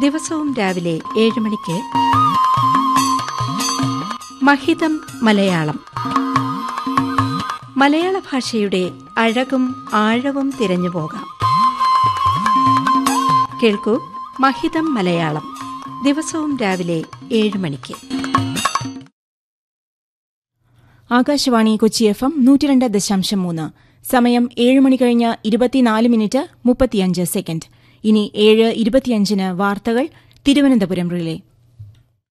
ദിവസവും രാവിലെ ഏഴ് മണിക്ക് മഹിതം മലയാളം മലയാള ഭാഷയുടെ അഴകും ആഴവും തിരഞ്ഞു പോകാം കേൾക്കൂ മഹിതം മലയാളം ദിവസവും രാവിലെ ഏഴ് മണിക്ക് ആകാശവാണി കൊച്ചി എഫ് എം നൂറ്റിരണ്ട് ദശാംശം മൂന്ന് സമയം ഏഴ് മണി കഴിഞ്ഞ് ഇരുപത്തിനാല് മിനിറ്റ് മുപ്പത്തിയഞ്ച് സെക്കൻഡ് ഇനി ഏഴ് ഇരുപത്തിയഞ്ചിന് വാർത്തകൾ തിരുവനന്തപുരം റിലേ